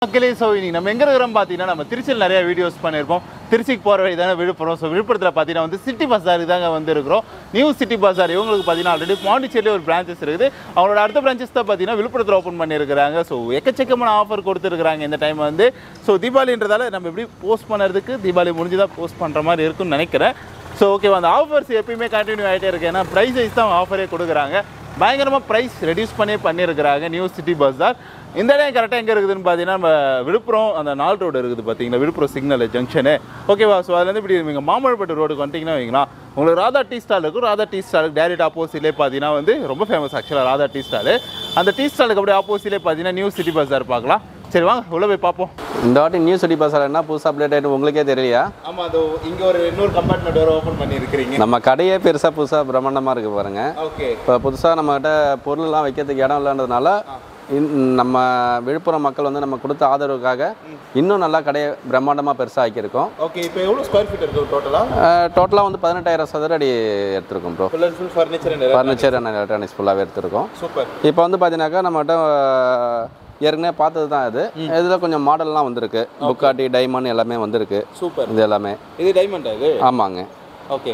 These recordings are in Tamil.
மக்களே ஸோ இன்னைக்கு நம்ம எங்கே இருக்கிறோம் பார்த்தீங்கன்னா நம்ம திருச்சியில் நிறைய வீடியோஸ் பண்ணியிருப்போம் திருச்சிக்கு போகிற வழி தானே விழுப்புரம் ஸோ விழுப்புரத்தில் பார்த்தீங்கன்னா வந்து சிட்டி பஸாருக்கு தாங்க வந்து இருக்கிறோம் நியூ சிட்டி பஸார் இவங்களுக்கு பார்த்தீங்கன்னா ஆல்ரெடி பாண்டிச்சேரியில் ஒரு பிரான்ச்சஸ் இருக்குது அவங்களோட அடுத்த பிரான்ச்சஸ் தான் பார்த்தீங்கன்னா விழுப்புரத்தில் ஓப்பன் பண்ணியிருக்கிறாங்க ஸோ எக்கச்சக்கமான ஆஃபர் கொடுத்துருக்குறாங்க இந்த டைம் வந்து ஸோ தீபாவளின்றதால நம்ம எப்படி போஸ்ட் பண்ணுறதுக்கு தீபாவளி முடிஞ்சு தான் போஸ்ட் பண்ணுற மாதிரி இருக்கும்னு நினைக்கிறேன் ஸோ ஓகே அந்த ஆஃபர்ஸ் எப்பயுமே கண்டினியூ ஆகிட்டே இருக்கு ஏன்னா ப்ரைஸ் வைஸ் தான் ஆஃபரே கொடுக்குறாங்க பயங்கரமாக ப்ரைஸ் ரெடியூஸ் பண்ணி பண்ணியிருக்கிறாங்க நியூ சிட்டி பஸார் இந்த இடம் கரெக்டாக எங்கே இருக்குதுன்னு பார்த்தீங்கன்னா நம்ம விழுப்புரம் அந்த நாள் ரோடு இருக்குது பார்த்தீங்களா விழுப்புரம் சிக்னல் ஜங்ஷனு ஓகேவா ஸோ அதுலேருந்து இப்படி நீங்கள் மாமல்லப்பட்டு ரோடுக்கு வந்துட்டிங்கன்னா வைங்களா உங்களுக்கு ராதா டீ ஸ்டால் இருக்கும் ராதா டீ ஸ்டாலுக்கு டேரக்ட் ஆப்போசிட்லேயே பார்த்தீங்கன்னா வந்து ரொம்ப ஃபேமஸ் ஆக்சுவலாக ராதா டீ ஸ்டாலு அந்த டீ ஸ்டாலுக்கு அப்படியே ஆப்போசிட்லேயே பார்த்தீங்கன்னா நியூ சிட்டி பஸார் பார்க்கலாம் சரி வாங்க உள்ளே போய் பார்ப்போம் இந்த வாட்டி நியூ சிட்டி பஸ்ஸில் என்ன புதுசாக அப்டேட் ஆகிட்டு உங்களுக்கே தெரியலையா ஆமாம் அது இங்கே ஒரு இன்னொரு கம்பார்ட்மெண்ட் வேறு ஓப்பன் பண்ணியிருக்கிறீங்க நம்ம கடையே பெருசாக புதுசாக பிரம்மாண்டமாக இருக்கு பாருங்க ஓகே இப்போ புதுசாக நம்மகிட்ட பொருள்லாம் வைக்கிறதுக்கு இடம் இல்லைன்றதுனால இன்- நம்ம விழுப்புரம் மக்கள் வந்து நம்ம கொடுத்த ஆதரவுக்காக இன்னும் நல்லா கடையை பிரம்மாண்டமாக பெருசாக ஆக்கியிருக்கோம் ஓகே இப்போ எவ்வளோ ஸ்கொயர் ஃபீட் இருக்குது டோட்டலாக டோட்டலாக வந்து பதினெட்டாயிரம் சதுர அடி எடுத்திருக்கோம் bro full and full furniture furniture and electronics ஃபுல்லாகவே எடுத்திருக்கோம் சூப்பர் இப்போ வந்து பார்த்தீங்கன்னாக்கா நம்மகிட்ட அஹ், ஏற்கனவே பார்த்தது தான் இது இதில் கொஞ்சம் மாடல்லாம் வந்திருக்கு புக்காட்டி டைமண்ட் எல்லாமே வந்திருக்கு சூப்பர் இது எல்லாமே இது டைமண்டா இது ஆமாங்க ஓகே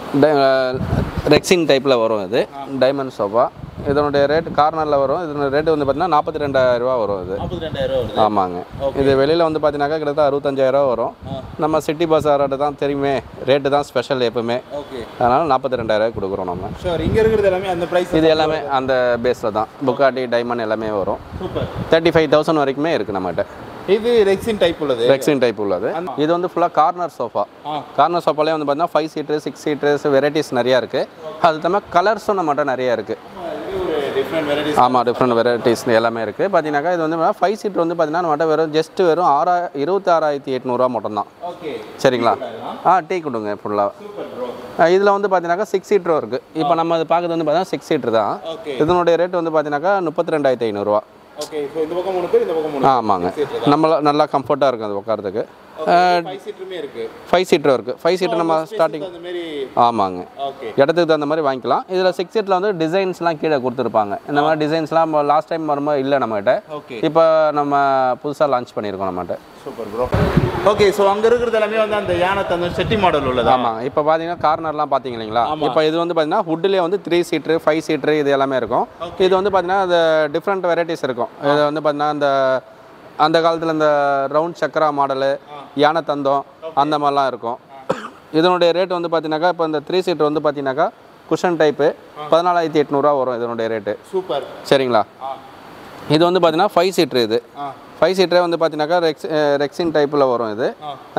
ரெக்ஸின் டைப்பில் வரும் இது டைமண்ட் சோஃபா இதனுடைய ரேட் கார்னரில் வரும் இதனுடைய ரேட் வந்து பார்த்தீங்கன்னா நாற்பத்தி ரெண்டாயிரம் ரூபா வரும் இது நாற்பத்தி ரெண்டாயிரம் வருது ஆமாங்க இது வெளியில் வந்து பார்த்தீங்கன்னாக்கா கிட்டத்தட்ட அறுபத்தஞ்சாயிரம் ரூபா வரும் நம்ம சிட்டி பஸாரோட தான் தெரியுமே ரேட்டு தான் ஸ்பெஷல் எப்பவுமே ஓகே அதனால் நாற்பத்தி ரெண்டாயிரம் கொடுக்குறோம் நம்ம ஷோர் இங்கே இருக்கிறது எல்லாமே அந்த ப்ரைஸ் இது எல்லாமே அந்த பேஸில் தான் புக்காட்டி டைமண்ட் எல்லாமே வரும் சூப்பர் தேர்ட்டி ஃபைவ் தௌசண்ட் வரைக்குமே இருக்குது நம்மகிட்ட இது ரெக்ஸின் டைப் உள்ளது ரெக்ஸின் டைப் உள்ளது இது வந்து ஃபுல்லாக கார்னர் சோஃபா ஆ. கார்னர் சோஃபாலே வந்து பார்த்தீங்கன்னா five seater six seaters varieties நிறையா இருக்குது அது தவிர கலர்ஸும் நம்மகிட்ட நிறையா இருக்குது இது ஒரு டிஃப்ரெண்ட் வெரைட்டிஸ் ஆமாம் டிஃப்ரெண்ட் வெரைட்டிஸ் எல்லாமே இருக்குது பார்த்தீங்கன்னாக்கா இது வந்து ஃபைவ் சீட் வந்து பார்த்தீங்கன்னா நம்மகிட்ட வெறும் ஜஸ்ட் வெறும் ஆறா இருபத்தாறாயிரத்தி எட்நூறுரூவா மட்டும்தான் ஓகே சரிங்களா ஆ டீ கொடுங்க ஃபுல்லாக சூப்பர் ப்ரோ இதில் வந்து பார்த்தீங்கன்னாக்கா சிக்ஸ் சீட்டரும் இருக்குது இப்போ நம்ம அது பார்க்குறது வந்து பார்த்தீங்கன்னா சிக்ஸ் சீட்டர் தான் ஓகே இதனுடைய ரேட் வந்து பார்த்தீங்கன்னாக்கா முப்பத்தி ரெண்டாயிரத்தி ஐநூறுரூவா ஓகே ஸோ இந்த பக்கம் மூணு பேர் இந்த பக்கம் மூணு ஆமாங்க நம்மள நல்லா கம்ஃபர்ட்டாக இருக்கும் அது உட்காரத்துக்கு ஃபைவ் சீட்டருமே இருக்கு ஃபைவ் சீட்டரும் இருக்குது ஃபைவ் சீட்டர் நம்ம ஸ்டார்டிங் அந்த மாதிரி ஆமாங்க ஓகே இடத்துக்கு தகுந்த மாதிரி வாங்கிக்கலாம் இதில் சிக்ஸ் சீட்டில் வந்து டிசைன்ஸ்லாம் கீழே கொடுத்துருப்பாங்க இந்த மாதிரி டிசைன்ஸ்லாம் லாஸ்ட் டைம் வரும்போது இல்லை நம்மகிட்ட ஓகே இப்போ நம்ம புதுசாக லான்ச் பண்ணியிருக்கோம் நம்மகிட்ட சூப்பர் ப்ரோ ஓகே ஸோ அங்கே இருக்கிறது எல்லாமே வந்து அந்த யானை தந்த செட்டி மாடல் உள்ளதா ஆமாங்க இப்போ பார்த்தீங்கன்னா கார்னர்லாம் பார்த்தீங்க இல்லைங்களா இப்போ இது வந்து பார்த்தீங்கன்னா ஹுட்லேயே வந்து த்ரீ சீட்ரு ஃபைவ் சீட்ரு இது எல்லாமே இருக்கும் இது வந்து பார்த்தீங்கன்னா அது டிஃப்ரெண்ட் வெரைட்டிஸ் இருக்கும் இது வந்து பார்த்தீங்கன்னா அந்த அந்த காலத்தில் இந்த ரவுண்ட் சக்கரா மாடலு யானை தந்தம் அந்த மாதிரிலாம் இருக்கும் இதனுடைய ரேட் வந்து பார்த்தீங்கன்னாக்கா இப்போ இந்த த்ரீ சீட்டர் வந்து பார்த்தீங்கன்னாக்கா குஷன் டைப்பு பதினாலாயிரத்தி எட்நூறுரூவா வரும் இதனுடைய ரேட்டு சூப்பர் சரிங்களா இது வந்து பார்த்தீங்கன்னா ஃபைவ் சீட்ரு இது ஆ ஃபைவ் சீட்டரே வந்து பார்த்தீங்கன்னாக்கா ரெக்ஸ் ரெக்ஸின் டைப்பில் வரும் இது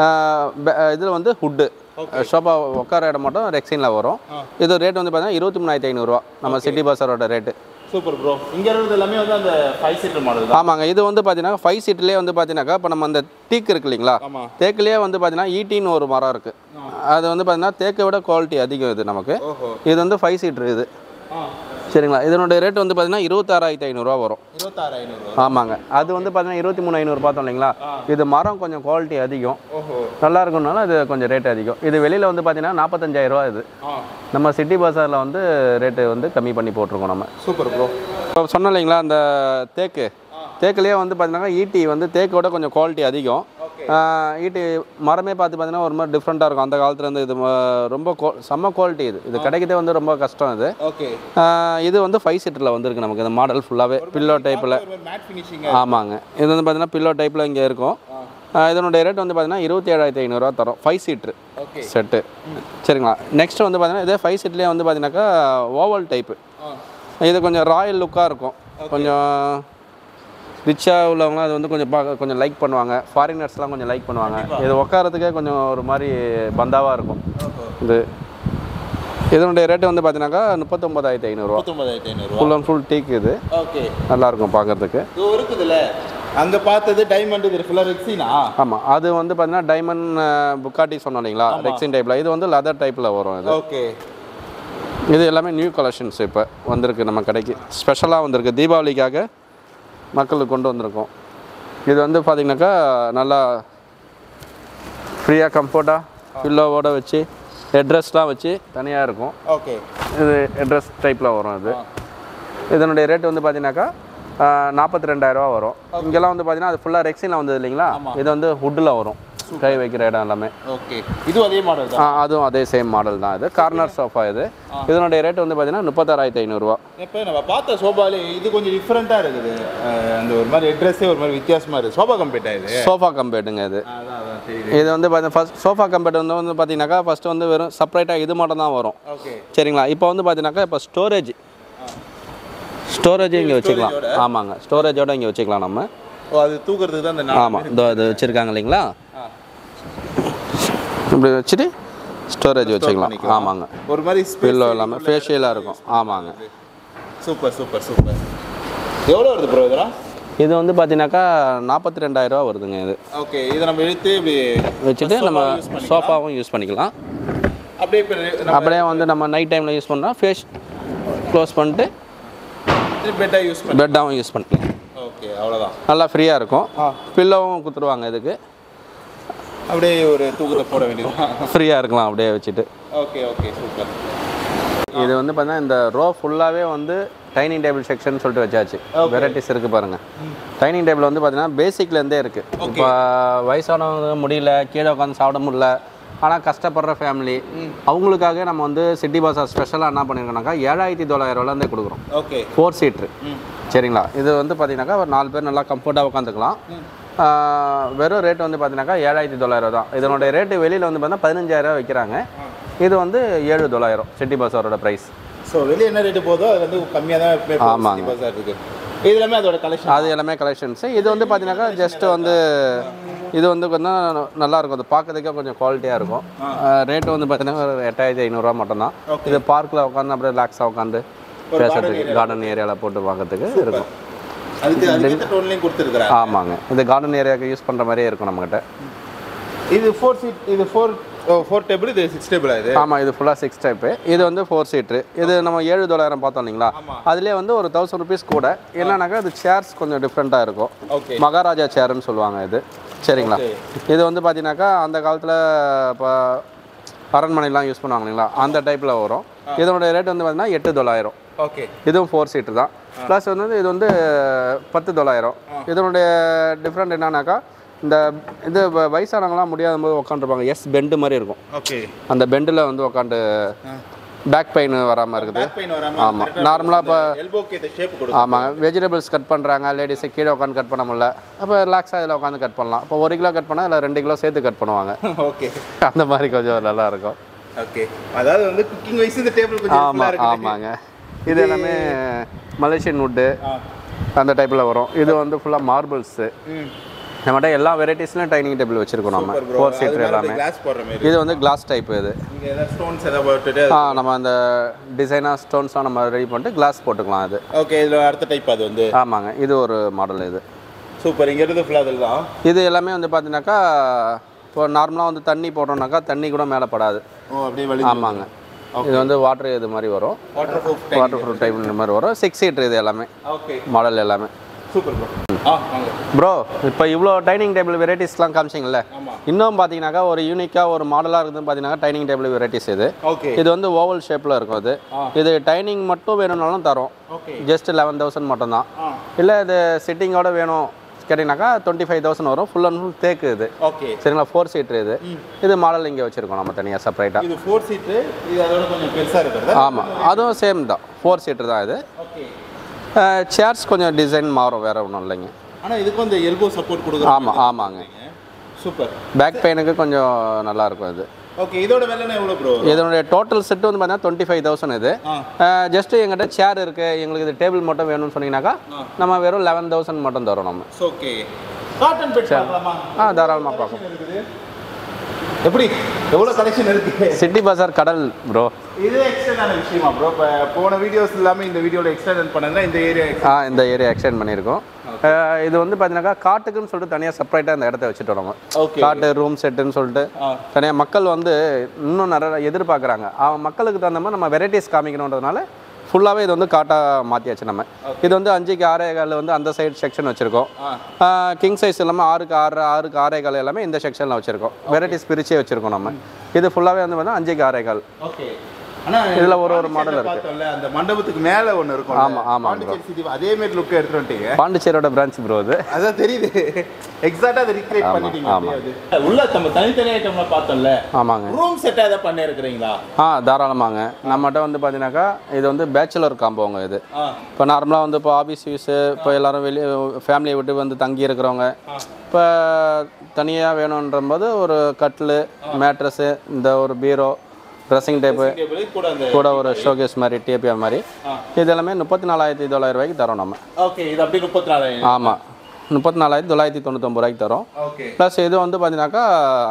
இதில் வந்து ஹுட்டு ஷோபா உட்கார இடம் மட்டும் ரெக்ஸினில் வரும் இது ரேட் வந்து பார்த்தீங்கன்னா இருபத்தி மூணாயிரத்தி ஐநூறுரூவா நம்ம சிட்டி பஸாரோட ரேட்டு சூப்பர் ப்ரோ இங்கே இருக்கிறது எல்லாமே வந்து அந்த ஃபைவ் சீட்டர் மாடல் தான் ஆமாங்க இது வந்து பார்த்தீங்கன்னா ஃபைவ் சீட்லேயே வந்து பார்த்தீங்கன்னாக்கா இப்போ நம்ம அந்த டீக் இருக்கு இல்லைங்களா ஆமா தேக்குலேயே வந்து பார்த்தீங்கன்னா ஈட்டின்னு ஒரு மரம் இருக்குது அது வந்து பார்த்தீங்கன்னா தேக்கை விட குவாலிட்டி அதிகம் இது நமக்கு ஓஹோ இது வந்து ஃபைவ் சீட்ரு இது ஆ சரிங்களா இதனுடைய ரேட் வந்து பார்த்தீங்கன்னா இருபத்தாறாயிரத்தி ஐநூறுரூவா வரும் இருபத்தாறு ஐநூறு ஆமாங்க அது வந்து பார்த்தீங்கன்னா இருபத்தி மூணு ஐநூறு பார்த்தோம் இல்லைங்களா இது மரம் கொஞ்சம் குவாலிட்டி அதிகம் ஓஹோ நல்லா இருக்கும்னால இது கொஞ்சம் ரேட் அதிகம் இது வெளியில் வந்து பார்த்தீங்கன்னா நாற்பத்தஞ்சாயிரம் ரூபா இது ஆ நம்ம சிட்டி பஸாரில் வந்து ரேட்டு வந்து கம்மி பண்ணி போட்டிருக்கோம் நம்ம சூப்பர் ப்ரோ இப்போ சொன்னோம் இல்லைங்களா அந்த தேக்கு தேக்குலேயே வந்து பார்த்தீங்கன்னா ஈட்டி வந்து தேக்கோட கொஞ்சம் குவாலிட்டி அதிகம் ஓகே ஆஹ் ஈட்டி மரமே பார்த்து பார்த்தீங்கன்னா ஒரு மாதிரி டிஃப்ரெண்ட்டாக இருக்கும் அந்த காலத்துல இருந்து இது ம- ரொம்ப qual- செம்ம குவாலிட்டி இது இது கிடைக்கிறதே வந்து ரொம்ப கஷ்டம் இது ஓகே ஆஹ் இது வந்து ஃபைவ் சீட்டரில் வந்திருக்கு நமக்கு இந்த மாடல் ஃபுல்லாகவே பில்லோ டைப்பில் மேட் ஃபினிஷிங் ஆமாங்க இது வந்து பார்த்தீங்கன்னா பில்லோ டைப்பில் இங்கே இருக்கும் ஆஹ் இதனுடைய ரேட் வந்து பார்த்தீங்கன்னா இருபத்தி ஏழாயிரத்தி ஐநூறுரூவா தரும் ஃபைவ் சீட்ரு ஓகே செட்டு சரிங்களா நெக்ஸ்ட் வந்து பார்த்தீங்கன்னா இதே ஃபைவ் சீட்லேயே வந்து பார்த்தீங்கன்னாக்கா ஓவல் டைப்பு ஆ இது கொஞ்சம் ராயல் லுக்காக இருக்கும் கொஞ்சம் ரிச்சாக உள்ளவங்களாம் அது வந்து கொஞ்சம் பார்க்க கொஞ்சம் லைக் பண்ணுவாங்க ஃபாரினர்ஸ்லாம் கொஞ்சம் லைக் பண்ணுவாங்க இது உட்காரத்துக்கே கொஞ்சம் ஒரு மாதிரி பந்தாவாக இருக்கும் இது இதனுடைய ரேட்டு வந்து பார்த்தீங்கன்னாக்கா முப்பத்தொம்பதாயிரத்தி ஐநூறுரூவா முப்பத்தொம்பதாயிரத்தி ஐநூறுரூவா ஃபுல் அண்ட் ஃபுல் டீக் இது ஓகே நல்லாயிருக்கும் பார்க்கறதுக்கு இது இருக்குதுல்ல அங்கே பார்த்தது டைமண்ட் இது ஃபுல்லாக ரெக்ஸினா ஆமாம் அது வந்து பார்த்தீங்கன்னா டைமண்ட் புக்காட்டி சொன்னோம் இல்லைங்களா ரெக்ஸின் டைப்பில் இது வந்து லெதர் டைப்பில் வரும் இது ஓகே இது எல்லாமே நியூ கலெக்ஷன்ஸ் இப்போ வந்திருக்கு நம்ம கடைக்கு ஸ்பெஷலாக வந்திருக்கு தீபாவளிக்காக மக்களுக்கு கொண்டு வந்திருக்கோம் இது வந்து பார்த்திங்கனாக்கா நல்லா ஃப்ரீயாக கம்ஃபர்ட்டாக பில்லோவோட வச்சு ஹெட்ரெஸ்லாம் வச்சு தனியாக இருக்கும் ஓகே இது ஹெட்ரெஸ் டைப்பில் வரும் இது இதனுடைய ரேட் வந்து பார்த்தீங்கன்னாக்கா நாற்பத்தி ரெண்டாயிரரூவா வரும் இங்கெல்லாம் வந்து பார்த்தீங்கன்னா அது ஃபுல்லாக ரெக்ஸினில் வந்தது இல்லைங்களா இது வந்து வுட்டில் வரும் கை வைக்கிற இடம் எல்லாமே ஓகே இது அதே மாடல் தான் ஆ, அதுவும் அதே சேம் மாடல் தான் இது கார்னர் சோஃபா இது இதனுடைய ரேட் வந்து பார்த்தீங்கன்னா முப்பத்தாறாயிரத்தி ஐநூறுரூவா இப்போ நம்ம பார்த்த சோபாலே இது கொஞ்சம் டிஃப்ரெண்ட்டாக இருக்குது அஹ் அந்த ஒரு மாதிரி அட்ரஸே ஒரு மாதிரி வித்தியாசமாக இருக்குது சோபா கம்பெட்டா இது சோஃபா கம்பேட்டுங்க இது அதான் அதான் தெரியுது இது வந்து பார்த்தீங்கன்னா ஃபஸ்ட் சோஃபா கம்பேட் வந்து வந்து பார்த்தீங்கன்னாக்கா ஃபஸ்ட்டு வந்து வெறும் செப்பரேட்டாக இது மட்டும் தான் வரும் ஓகே சரிங்களா இப்போ வந்து பார்த்தீங்கன்னாக்கா இப்போ ஸ்டோரேஜ் ஸ்டோரேஜ் இங்கே வச்சுக்கலாம் ஆமாங்க ஸ்டோரேஜோட இங்கே வச்சுக்கலாம் நம்ம ஓ அது தூக்குறதுக்கு தான் அந்த நாலு ஆமாம் இதோ இது வச்சுருக்காங்க இல்லைங்களா ஆ. இப்படி வச்சுட்டு ஸ்டோரேஜ் வச்சுக்கலாம் பண்ணிக்கலாம். ஆமாங்க ஒரு மாதிரி பில்லோ இல்லாமல் ஃபேஷியலாக இருக்கும் ஆமாங்க சூப்பர் சூப்பர் சூப்பர் எவ்வளோ வருது ப்ரோ இதெல்லாம் இது வந்து பார்த்தீங்கன்னாக்கா நாற்பத்தி ரெண்டாயிரரூவா வருதுங்க இது ஓகே இதை நம்ம இழுத்து இப்படி வச்சுட்டு நம்ம சோஃபாவும் யூஸ் பண்ணிக்கலாம் அப்படியே இப்போ நம்ம அப்படியே வந்து நம்ம நைட் டைமில் யூஸ் பண்ணால் ஃபேஸ் க்ளோஸ் பண்ணிட்டு பெட்டாக யூஸ் பண்ணி பெட்டாகவும் யூஸ் பண்ணிக்கலாம் ஓகே அவ்வளோதான் நல்லா ஃப்ரீயாக இருக்கும் பில்லோவும் கொடுத்துருவாங்க இதுக்கு அப்படியே ஒரு தூக்கத்தை போட வேண்டியதுதான் ஃப்ரீயாக இருக்கலாம் அப்படியே வச்சுட்டு ஓகே ஓகே சூப்பர் இது வந்து பார்த்தீங்கன்னா இந்த ரோ ஃபுல்லாகவே வந்து டைனிங் டேபிள் செக்ஷன் சொல்லிட்டு வச்சாச்சு வெரைட்டிஸ் இருக்குது பாருங்கள் டைனிங் டேபிள் வந்து பார்த்தீங்கன்னா பேசிக்லேருந்தே இருக்குது இப்போ வயசானவங்க முடியல கீழே உட்காந்து சாப்பிட முடியல ஆனால் கஷ்டப்படுற ஃபேமிலி அவங்களுக்காக நம்ம வந்து சிட்டி பஸார் ஸ்பெஷலாக என்ன பண்ணியிருக்கோம்னாக்கா ஏழாயிரத்தி தொள்ளாயிரரூவாலேருந்தே கொடுக்குறோம் ஓகே ஃபோர் சீட்ரு சரிங்களா இது வந்து பார்த்தீங்கன்னாக்கா ஒரு நாலு பேர் நல்லா கம்ஃபர்ட்டாக உட்காந்துக்கலாம் வெறும் ரேட் வந்து பார்த்தீங்கன்னாக்கா ஏழாயிரத்தி தொள்ளாயிரம் தான் இதனுடைய ரேட்டு வெளியில் வந்து பார்த்தீங்கன்னா பதினஞ்சாயிரம் வைக்கிறாங்க இது வந்து ஏழு தொள்ளாயிரம் சிட்டி பஸாரோட ப்ரைஸ் ஸோ வெளியே என்ன ரேட்டு போதோ அது வந்து கம்மியாக தான் ஆமாங்க. பஸார் இருக்கு இது எல்லாமே அதோட கலெக்ஷன் அது எல்லாமே கலெக்ஷன்ஸு இது வந்து பார்த்தீங்கன்னாக்கா ஜஸ்ட் வந்து இது வந்து கொஞ்சம் நல்லா இருக்கும் அது பார்க்கறதுக்கே கொஞ்சம் குவாலிட்டியாக இருக்கும் ரேட்டு வந்து பார்த்தீங்கன்னா ஒரு எட்டாயிரத்தி ஐநூறுரூவா மட்டும்தான் இது பார்க்கில் உட்காந்து அப்படியே ரிலாக்ஸாக உட்காந்து பேசுறதுக்கு கார்டன் ஏரியாவில் போட்டு பார்க்கறதுக்கு இருக்கும் அதுக்கு அதுக்கேற்ற டோன்லையும் கொடுத்துருக்குறாங்க ஆமாங்க இது கார்டன் ஏரியாவுக்கு யூஸ் பண்ணுற மாதிரியே இருக்கும் நம்மகிட்ட இது ஃபோர் சீட் இது ஃபோர் ஃபோர் டேபிள் இது சிக்ஸ் டேபிளா இது ஆமாம் இது ஃபுல்லாக சிக்ஸ் டைப்பு இது வந்து ஃபோர் சீட்ரு இது நம்ம ஏழு தொள்ளாயிரம் பார்த்தோம் இல்லைங்களா அதுலேயே வந்து ஒரு தௌசண்ட் ருபீஸ் கூட என்னன்னாக்கா இது சேர்ஸ் கொஞ்சம் டிஃப்ரெண்ட்டாக இருக்கும் ஓகே மகாராஜா சேர்னு சொல்லுவாங்க இது சரிங்களா இது வந்து பார்த்தீங்கன்னாக்கா அந்த காலத்தில் இப்போ அரண்மனைலாம் யூஸ் பண்ணுவாங்க இல்லைங்களா அந்த டைப்பில் வரும் இதனுடைய ரேட் வந்து பார்த்தீங்கன்னா எட்டு தொள்ளாயிரம் ஓகே இதுவும் ஃபோர் சீட்டு தான் ப்ளஸ் வந்து இது வந்து பத்து தொள்ளாயிரம் இதனுடைய டிஃப்ரெண்ட் என்னன்னாக்கா இந்த இது வ- வயசானவங்களாம் முடியாத போது உட்காந்துருப்பாங்க எஸ் பெண்டு மாதிரி இருக்கும் ஓகே அந்த பெண்டில் வந்து உட்காந்து பேக் பெயின் வராமல் இருக்குது பேக் பெயின் வராம ஆமாம் நார்மலாக இப்போ எல்போக்கு இந்த ஷேப் கொடுக்கும் ஆமாங்க வெஜிடபிள்ஸ் கட் பண்ணுறாங்க லேடிஸை கீழே உட்காந்து கட் பண்ண முடியல அப்போ ரிலாக்ஸாக இதில் உட்காந்து கட் பண்ணலாம் இப்போ ஒரு கிலோ கட் பண்ணால் இல்லை ரெண்டு கிலோ சேர்த்து கட் பண்ணுவாங்க ஓகே அந்த மாதிரி கொஞ்சம் நல்லா இருக்கும் ஓகே அதாவது வந்து குக்கிங் வைஸ் இந்த டேபிள் கொஞ்சம் useful-ஆ ஆமாம் இருக்கு ஆமாங்க இது எல்லாமே மலேசியன் வுட்டு ஆ அந்த டைப்பில் வரும் இது வந்து ஃபுல்லாக மார்பிள்ஸு ம் நம்மகிட்ட எல்லா வெரைட்டிஸ்லையும் டைனிங் டேபிள் வச்சுருக்கோம் நம்ம ஃபோர் சீட்டர் எல்லாமே கிளாஸ் போடுற மாதிரி இது வந்து கிளாஸ் டைப் இது நீங்க ஏதாவது ஸ்டோன்ஸ் ஏதாவது போட்டுட்டு ஆ நம்ம அந்த டிசைனாக ஸ்டோன்ஸ்லாம் நம்ம ரெடி பண்ணிட்டு கிளாஸ் போட்டுக்கலாம் இது ஓகே இதுல அடுத்த டைப் அது வந்து ஆமாங்க இது ஒரு மாடல் இது சூப்பர் இங்க இருந்து ஃபுல்லா அதில் தான் இது எல்லாமே வந்து பார்த்தீங்கன்னாக்கா இப்போ நார்மலாக வந்து தண்ணி போட்டோம்னாக்கா தண்ணி கூட மேலே படாது ஓ அப்படியே வழி ஆமாங்க இது வந்து வாட்டர் இது மாதிரி வரும் waterproof waterproof type இந்த மாதிரி வரும் சிக்ஸ் சீட்டர் இது எல்லாமே ஓகே மாடல் எல்லாமே சூப்பர் ப்ரோ ஆ வாங்க ப்ரோ இப்போ இவ்வளோ டைனிங் டேபிள் வெரைட்டிஸ்லாம் காமிச்சிங்கல்ல ஆமா இன்னும் பார்த்தீங்கன்னாக்கா ஒரு யூனிக்காக ஒரு மாடலாக இருக்குது பார்த்தீங்கன்னா டைனிங் டேபிள் வெரைட்டிஸ் இது ஓகே இது வந்து ஓவல் ஷேப்பில் இருக்கும் அது ஆ. இது டைனிங் மட்டும் வேணும்னாலும் தரோம் ஓகே ஜஸ்ட் லெவன் தௌசண்ட் மட்டும்தான் ஆ இல்லை இது சிட்டிங்கோட வேணும் கேட்டிங்கனாக்கா டுவெண்ட்டி ஃபைவ் தௌசண்ட் வரும் ஃபுல் அண்ட் ஃபுல் தேக்கு இது ஓகே சரிங்களா ஃபோர் சீட்ரு இது இது மாடல் இங்கே வச்சுருக்கோம் நம்ம தனியாக செப்பரேட்டாக இது ஃபோர் சீட்டு இது அதோட கொஞ்சம் பெருசா இருக்கிறது ஆமாம் அதுவும் சேம் தான் ஃபோர் சீட்டர் தான் இது ஓகே சேர்ஸ் கொஞ்சம் டிசைன் மாறும் வேறு ஒன்றும் இல்லைங்க ஆனா இதுக்கு இந்த எல்போ சப்போர்ட் கொடுக்குறாங்க ஆமாம் ஆமாங்க சூப்பர் பேக் பெயினுக்கு கொஞ்சம் நல்லா இருக்கும் இது ஓகே இதோட விலைனா எவ்வளவு ப்ரோ இதனுடைய டோட்டல் செட் வந்து பார்த்தீங்கன்னா டுவெண்ட்டி ஃபைவ் தௌசண்ட் இது ஆ ஜஸ்ட் எங்கிட்ட சேர் இருக்குது எங்களுக்கு இது டேபிள் மட்டும் வேணும்னு சொன்னீங்கன்னாக்கா நம்ம வெறும் லெவன் தௌசண்ட் மட்டும் தரோம் நம்ம ஓகே காட்டன் பெட் பார்க்கலாமா ஆ தாராளமாக பார்க்கலாம் இருக்குது எப்படி எவ்வளவு கலெக்ஷன் இருக்கு சிட்டி பஜார் கடல் ப்ரோ இது எக்ஸ்டெண்டான விஷயமா ப்ரோ இப்போ போன வீடியோஸ் எல்லாமே இந்த வீடியோவில் எக்ஸ்டெண்ட் பண்ணதுனா இந்த ஏரியா ஆ இந்த ஏரியா எக்ஸ்டெண்ட் பண்ணியிருக்கோம் அஹ், இது வந்து பார்த்தீங்கன்னாக்கா காட்டுக்குன்னு சொல்லிட்டு தனியாக செப்பரேட்டாக இந்த இடத்த வச்சுட்டு வரோம் ஓகே காட்டு ரூம் செட்டுன்னு சொல்லிட்டு ஆ. தனியாக மக்கள் வந்து இன்னும் நிறைய எதிர்பார்க்குறாங்க அவன் மக்களுக்கு தகுந்த மாதிரி நம்ம வெரைட்டிஸ் காமிக்கணுன்றதுனால ஃபுல்லாகவே இது வந்து காட்டாக மாற்றியாச்சு நம்ம இது வந்து அஞ்சுக்கு ஆறே கால் வந்து அந்த சைடு செக்ஷன் வச்சுருக்கோம் ஆ கிங் சைஸ் எல்லாமே ஆறுக்கு ஆறு ஆறுக்கு ஆறே கால் எல்லாமே இந்த செக்ஷனில் வச்சுருக்கோம் வெரைட்டிஸ் பிரிச்சே வச்சுருக்கோம் நம்ம இது ஃபுல்லாகவே வந்து பார்த்தா அஞ்சுக்கு ஆறே கால் ஓகே ஆனா இதுல ஒரு ஒரு பாண்டிச்சேரியில model இருக்கு. பார்த்தோம்ல, அந்த மண்டபத்துக்கு மேல ஒண்ணு இருக்கும் ஆமா, ஆமா, பாண்டிச்சேரி சிட்டி அதே மாதிரி லுக் எடுத்துட்டு வந்துட்டீங்க பாண்டிச்சேரியோட பிரான்ச் ப்ரோ அது அதான் தெரியுது எக்ஸாக்ட்டா அதை ரீக்ரியேட் ஆமா, பண்ணிட்டீங்க ஆமா. அப்படியே அது. உள்ள நம்ம தனித்தனி ஐட்டம்ல பார்த்தோம்ல ஆமாங்க ரூம் செட்டா ஏதாவது பண்ணி இருக்கிறீங்களா ஆ தாராளமாங்க நம்மகிட்ட வந்து பார்த்தீங்கன்னாக்கா இது வந்து பேச்சுலர் காம்போங்க இது ஆ இப்போ நார்மலாக வந்து இப்போ ஆஃபீஸ் யூஸு இப்போ எல்லாரும் வெளியே ஃபேமிலியை விட்டு வந்து தங்கி இருக்கிறவங்க இப்போ தனியாக வேணுன்ற போது ஒரு கட்டில் மேட்ரஸு இந்த ஒரு பீரோ ட்ரெஸ்ஸிங் டேப்பு டேபிள் கூட அந்த கூட ஒரு ஷோகேஸ் மாதிரி டிபிஆர் மாதிரி ஆ. இது எல்லாமே முப்பத்தி நாலாயிரத்தி தொள்ளாயிரம் ரூபாய்க்கு தரோம் நம்ம ஓகே இது அப்படியே முப்பத்தி நாலு ஆமாம் முப்பத்தி நாலாயிரத்தி தொள்ளாயிரத்தி தொண்ணூத்தொம்பது ரூபாய்க்கு தரோம் ஓகே ப்ளஸ் இது வந்து பார்த்தீங்கன்னாக்கா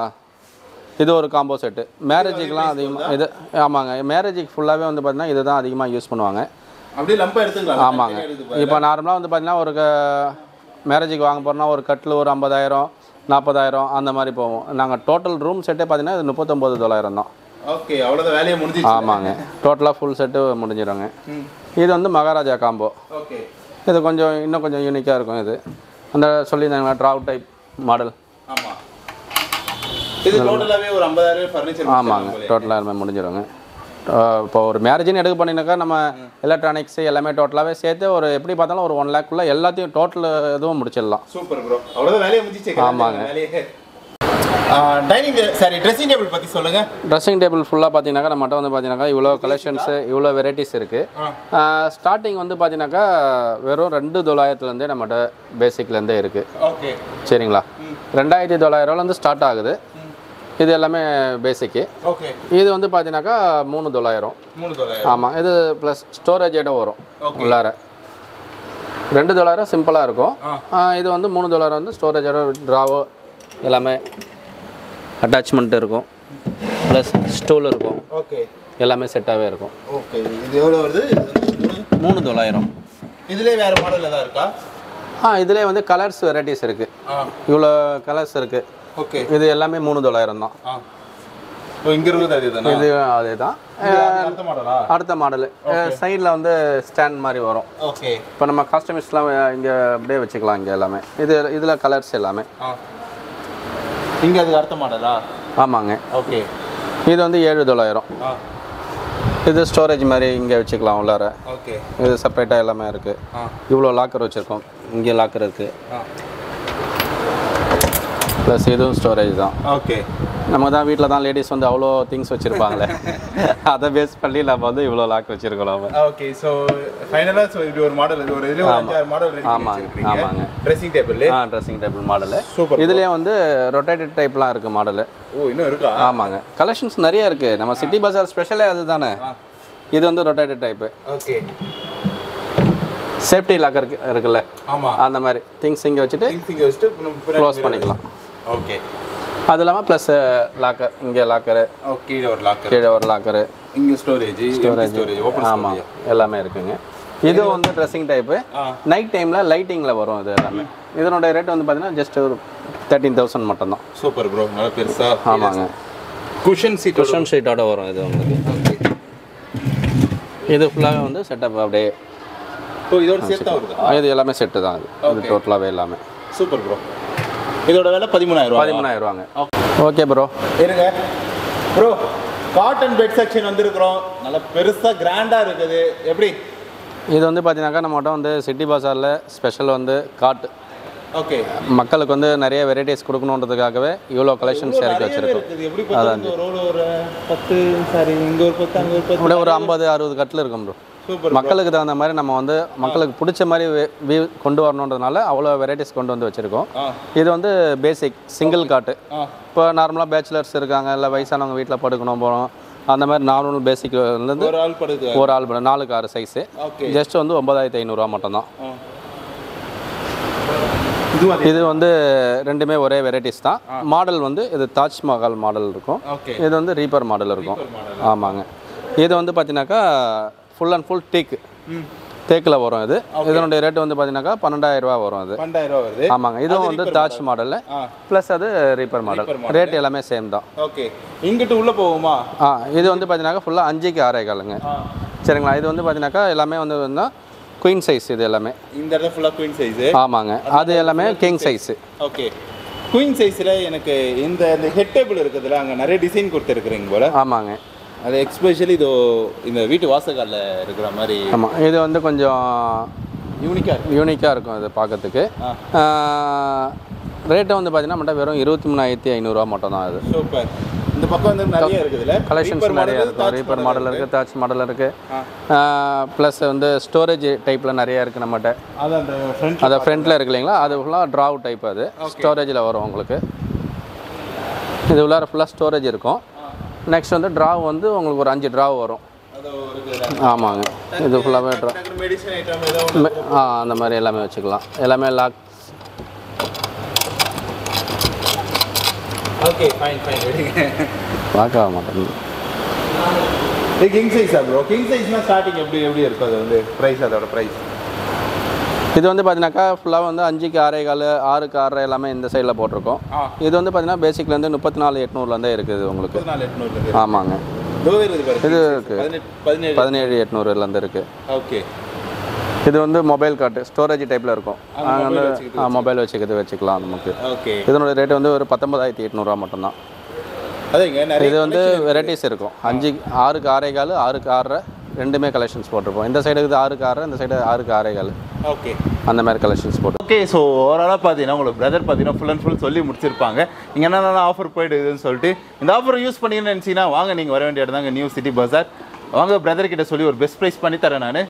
இது ஒரு காம்போ செட்டு மேரேஜுக்கெலாம் அதிகமாக இது ஆமாங்க மேரேஜுக்கு ஃபுல்லாகவே வந்து பார்த்தீங்கன்னா இதுதான் அதிகமாக யூஸ் பண்ணுவாங்க அப்படியே லம்பா எடுத்துக்கலாம் ஆமாங்க இப்போ நார்மலாக வந்து பார்த்தீங்கன்னா ஒரு மேரேஜுக்கு வாங்க போகிறோம்னா ஒரு கட்டில் ஒரு ஐம்பதாயிரம் நாற்பதாயிரம் அந்த மாதிரி போவோம் நாங்கள் டோட்டல் ரூம் செட்டே பார்த்தீங்கன்னா இது முப்பத்தொம்பது தொள்ளாயிரம் தான் ஓகே அவ்வளவுதான் வேலையை முடிஞ்சிச்சு ஆமாங்க டோட்டலாக ஃபுல் செட்டு முடிஞ்சிடுங்க ம். இது வந்து மகாராஜா காம்போ ஓகே இது கொஞ்சம் இன்னும் கொஞ்சம் யூனிக்காக இருக்கும் இது அந்த சொல்லியிருந்தாங்களா ட்ராவ் டைப் மாடல் ஆமா இது டோட்டலாவே ஒரு 50000 ஃபர்னிச்சர் ஆமாங்க டோட்டலாக எல்லாமே முடிஞ்சிடுங்க அஹ் இப்போ ஒரு மேரேஜ்னு எடுக்க பண்ணினாக்கா நம்ம எலக்ட்ரானிக்ஸ் எல்லாமே டோட்டலாகவே சேர்த்து ஒரு எப்படி பார்த்தாலும் ஒரு ஒன் லேக்குள்ளே எல்லாத்தையும் டோட்டல் இதுவும் முடிச்சிடலாம் சூப்பர் ப்ரோ அவ்வளவுதான் வேலையை முடிஞ்சிச்சு ஆமாங்க. வேலையே டைனிங் சாரி ட்ரெஸ்ஸிங் டேபிள் பத்தி சொல்லுங்க ட்ரெஸ்ஸிங் டேபிள் ஃபுல்லாக பார்த்தீங்கன்னாக்கா நம்மகிட்ட வந்து பார்த்தீங்கன்னாக்கா இவ்வளோ கலெக்ஷன்ஸு இவ்வளோ வெரைட்டிஸ் இருக்குது ஸ்டார்டிங் வந்து பார்த்தீங்கன்னாக்கா வெறும் ரெண்டு தொள்ளாயிரத்துலேருந்தே நம்மகிட்ட பேசிக்லேருந்தே இருக்குது ஓகே சரிங்களா ரெண்டாயிரத்தி தொள்ளாயிரம்லேருந்து ஸ்டார்ட் ஆகுது இது எல்லாமே பேசிக்கு ஓகே இது வந்து பார்த்தீங்கன்னாக்கா மூணு தொள்ளாயிரம் மூணு தொள்ளாயிரம் ஆமாம் இது ப்ளஸ் ஸ்டோரேஜ் இடம் வரும் Okay. உள்ளார ரெண்டு தொள்ளாயிரம் சிம்பிளாக இருக்கும் ஆ. ஆ, இது வந்து மூணு தொள்ளாயிரம் வந்து ஸ்டோரேஜ் இடம் ட்ராவோ எல்லாமே அட்டாச்மெண்ட் இருக்கும் ப்ளஸ் ஸ்டூல் இருக்கும் ஓகே எல்லாமே செட்டாகவே இருக்கும் ஓகே இது எவ்வளவு வருது இது வந்து மூணு. மூணு தொள்ளாயிரம் இதுலயே வேற மாடல் ஏதாவது இருக்கா ஆ இதிலே வந்து கலர்ஸ் வெரைட்டிஸ் இருக்குது ஆ இவ்வளோ கலர்ஸ் இருக்குது ஓகே இது எல்லாமே மூணு தொள்ளாயிரம் தான் ஆ ஓ இங்க இருக்குது அது இதுதானா இது அதே தான் அடுத்த மாடலா அடுத்த மாடலு சைடில் வந்து ஸ்டாண்ட் மாதிரி வரும் ஓகே இப்போ நம்ம கஸ்டமர்ஸ்லாம் இங்கே அப்படியே வச்சுக்கலாம் இங்கே எல்லாமே இது இதில் கலர்ஸ் எல்லாமே ஆ இங்க அதுக்கு அடுத்த மாடலா ஆமாங்க ஓகே இது வந்து ஏழு தொள்ளாயிரம் ஆ இது ஸ்டோரேஜ் மாதிரி இங்கே வச்சுக்கலாம் உள்ளார ஓகே இது செப்பரேட்டாக எல்லாமே இருக்குது ஆ இவ்வளோ லாக்கர் வச்சுருக்கோம் இங்கே லாக்கர் இருக்குது ஆ ப்ளஸ் இதுவும் ஸ்டோரேஜ் தான் ஓகே நம்ம தான் வீட்டில் தான் லேடிஸ் வந்து அவ்வளோ திங்ஸ் வச்சுருப்பாங்களே அதை பேஸ் பண்ணி நம்ம வந்து இவ்வளோ லாக் வச்சுருக்கோம் நம்ம ஓகே ஸோ ஃபைனலாக ஸோ இப்படி ஒரு மாடல் இது ஒரு இதுல ஒரு அஞ்சாறு மாடல் ரெடி ஆமாங்க, வச்சிருக்கீங்க ஆமாங்க. ட்ரெஸ்ஸிங் டேபிள் ஆ ட்ரெஸ்ஸிங் டேபிள் மாடலு சூப்பர் இதுலேயே வந்து ரொட்டேட்டட் டைப்லாம் இருக்குது மாடலு ஓ இன்னும் இருக்கா ஆமாங்க கலெக்ஷன்ஸ் நிறைய இருக்குது நம்ம சிட்டி பஜார் ஸ்பெஷலே அதுதானே இது வந்து rotated type okay safety locker இருக்குல்ல ஆமா அந்த மாதிரி திங்ஸ் இங்கே வச்சுட்டு திங்ஸ் இங்க வச்சுட்டு க்ளோஸ் பண்ணிக்கலாம் ஓகே அது இல்லாமல் ப்ளஸ் லாக்கர் இங்கே லாக்கரு ஓகே இது ஒரு லாக்கர் கீழே ஒரு லாக்கரு இங்க ஸ்டோரேஜ் ஸ்டோரேஜ் ஸ்டோரேஜ் ஓப்பன் ஆமாம் எல்லாமே இருக்குங்க இது வந்து ட்ரெஸ்ஸிங் டைப்பு ஆ நைட் டைமில் லைட்டிங்கில் வரும் இது எல்லாமே இதனோட ரேட் வந்து பார்த்தீங்கன்னா ஜஸ்ட் ஒரு தேர்ட்டீன் தௌசண்ட் மட்டும்தான் சூப்பர் ப்ரோ நல்லா பெருசா ஆமாங்க குஷன் சீட் குஷன் ஷீட்டோட வரும் இது உங்களுக்கு ஓகே இது ஃபுல்லாகவே வந்து செட்டப் அப்படியே ஓ இதோட சேர்த்தா வருதா இது எல்லாமே செட்டு தான் இது இது டோட்டலாகவே எல்லாமே சூப்பர் ப்ரோ இதோட விலை பதிமூணாயிரம் ரூபாய் பதிமூணாயிரம் ரூபாங்க ஓகே ப்ரோ இருங்க ப்ரோ காட்டன் பெட் செக்ஷன் வந்திருக்கிறோம் நல்லா பெருசா கிராண்டா இருக்குது எப்படி இது வந்து பார்த்தீங்கன்னாக்கா நம்மகிட்ட வந்து சிட்டி பஜாரில் ஸ்பெஷல் வந்து காட் ஓகே மக்களுக்கு வந்து நிறைய வெரைட்டிஸ் கொடுக்கணுன்றதுக்காகவே இவ்வளோ கலெக்ஷன்ஸ் இறக்கி வச்சுருக்கோம் இருக்குது எப்படி பார்த்தா இங்க ஒரு ரோல் ஒரு பத்து சாரி இங்க ஒரு பத்து அங்க ஒரு பத்து அப்படியே ஒரு ஐம்பது அறுபது கட்டில் இருக்கும் ப்ரோ சூப்பர் மக்களுக்கு தகுந்த மாதிரி நம்ம வந்து மக்களுக்கு பிடிச்ச மாதிரி வியூ கொண்டு வரணுன்றதுனால அவ்வளோ வெரைட்டிஸ் கொண்டு வந்து வச்சுருக்கோம் ஆ இது வந்து பேசிக் சிங்கிள் காட்டு ஆ இப்போ நார்மலாக பேச்சுலர்ஸ் இருக்காங்க இல்லை வயசானவங்க வீட்டில் படுக்கணும் போகிறோம் அந்த மாதிரி நார்மல் பேசிக்லேருந்து ஒரு ஆள் படுது ஒரு ஆள் படம் நாலுக்கு ஆறு சைஸு ஓகே ஜஸ்ட் வந்து ஒன்பதாயிரத்தி ஐநூறுரூவா மட்டும்தான் இதுவும் அதே இது வந்து ரெண்டுமே ஒரே வெரைட்டிஸ் தான் மாடல் வந்து இது தாஜ்மஹால் மாடல் இருக்கும் ஓகே இது வந்து ரீப்பர் மாடல் இருக்கும் ஆமாங்க இது வந்து பார்த்தீங்கன்னாக்கா ஃபுல் அண்ட் ஃபுல் டீக்கு ம் தேக்கில் வரும் இது இதனுடைய ரேட் வந்து பார்த்தீங்கன்னாக்கா பன்னெண்டாயிரம் ரூபா வரும் அது பன்னெண்டாயிரம் ரூபா வருது ஆமாங்க இதுவும் வந்து தாஜ் மாடலில் ஆ ப்ளஸ் அது ரீப்பர் மாடல் ரேட் எல்லாமே சேம் தான் ஓகே இங்கிட்டு உள்ள போவோமா ஆ இது வந்து பார்த்தீங்கன்னாக்கா ஃபுல்லாக அஞ்சுக்கு ஆறே காலுங்க ஆ சரிங்களா இது வந்து பார்த்தீங்கன்னாக்கா எல்லாமே வந்து வந்து குயின் சைஸ் இது எல்லாமே இந்த இடத்துல ஃபுல்லா குயின் சைஸ் ஆமாங்க அது எல்லாமே கிங் சைஸு ஓகே குயின் சைஸ்ல எனக்கு இந்த இந்த ஹெட் டேபிள் இருக்குதுல அங்க நிறைய டிசைன் கொடுத்துருக்குறீங்க போல ஆமாங்க அது எக்ஸ்பெஷலி இது இந்த வீட்டு வாசக்காலில் இருக்கிற மாதிரி ஆமாம் இது வந்து கொஞ்சம் யூனிக்காக இருக்கு யூனிக்காக இருக்கும் இது பார்க்கறதுக்கு ரேட்டு வந்து பார்த்தீங்கன்னா மட்டும் வெறும் இருபத்தி மூணாயிரத்தி ஐநூறுரூவா மட்டும் தான் இது சூப்பர் இந்த பக்கம் வந்து நிறைய இருக்குதுல்ல கலெக்ஷன்ஸ் Reaper நிறைய model, இருக்கும் Touch ரீப்பர் model மாடல் இருக்குது தாச் மாடல் இருக்குது ப்ளஸ் வந்து ஸ்டோரேஜ் டைப்பில் நிறைய இருக்குது நம்மகிட்ட அது அந்த ஃப்ரண்ட் அதை ஃப்ரண்ட்டில் இருக்கு இல்லைங்களா அது ஃபுல்லாக ட்ராவ் டைப் அது ஸ்டோரேஜில் வரும் உங்களுக்கு இது உள்ளார ஃபுல்லாக ஸ்டோரேஜ் இருக்கும் நெக்ஸ்ட் வந்து ட்ராவ் வந்து உங்களுக்கு ஒரு அஞ்சு ட்ராவ் வரும் அது இருக்குது ஆமாங்க இது ஃபுல்லாகவே ட்ரா மெடிசன் ஐட்டம் ஏதோ ஆ அந்த மாதிரி எல்லாமே வச்சுக்கலாம் எல்லாமே லாக் ஓகே ஃபைன் ஃபைன் ரெடிங்க பார்க்க மாட்டேங்குது இது கிங் சைஸா ப்ரோ கிங் சைஸ்னா ஸ்டார்டிங் எப்படி எப்படி இருக்கும் அது வந்து ப்ரைஸ் அதோட ப்ரைஸ் இது வந்து பார்த்தீங்கன்னாக்கா ஃபுல்லாக வந்து அஞ்சுக்கு ஆறே கால் ஆறுக்கு ஆறரை எல்லாமே இந்த சைடில் போட்டிருக்கோம் ஆ. இது வந்து பார்த்தீங்கன்னா பேசிக்லேருந்து முப்பத்தி நாலு எட்நூறுலேருந்தே இருக்குது உங்களுக்கு முப்பத்தி நாலு எட்நூறு ஆமாங்க இதோ இருக்குது பாருங்க இது King size. இருக்கு. பதினெட்டு பதினேழு பதினேழு எட்நூறுலேருந்து இருக்குது ஓகே இது வந்து மொபைல் கார்டு ஸ்டோரேஜ் டைப்பில் இருக்கும் ஆமா, நாங்கள் mobile வந்து வச்சுக்கிட்டு மொபைல் வச்சுக்கிறது வச்சுக்கலாம் நமக்கு ஓகே இதனோட ரேட் வந்து ஒரு பத்தொன்பதாயிரத்தி எட்நூறுரூவா மட்டும்தான் அதேங்க நிறைய இது வந்து வெரைட்டிஸ் இருக்கும் அஞ்சு ஆறுக்கு ஆறே கால் ஆறுக்கு ஆறரை ரெண்டுமே கலெக்ஷன்ஸ் போட்டிருப்போம் இந்த சைடு இருக்குது ஆறுக்கு ஆறரை இந்த சைடு ஆறுக்கு ஆறே கால் ஓகே அந்த மாதிரி கலெக்ஷன்ஸ் போட்டு ஓகே ஸோ ஓவராலாக பார்த்தீங்கன்னா உங்களுக்கு பிரதர் பார்த்தீங்கன்னா ஃபுல் அண்ட் ஃபுல் சொல்லி முடிச்சிருப்பாங்க நீங்கள் என்னென்ன ஆஃபர் போயிடுதுன்னு சொல்லிட்டு இந்த ஆஃபர் யூஸ் பண்ணீங்கன்னு நினச்சிங்கன்னா வாங்க நீங்கள் வர வேண்டிய இடம் தாங்க நியூ சிட்டி பஜார் வாங்க பிரதர் கிட்ட சொல்லி ஒரு பெஸ்ட் ப்ரைஸ் பண்ணி தரேன் நான்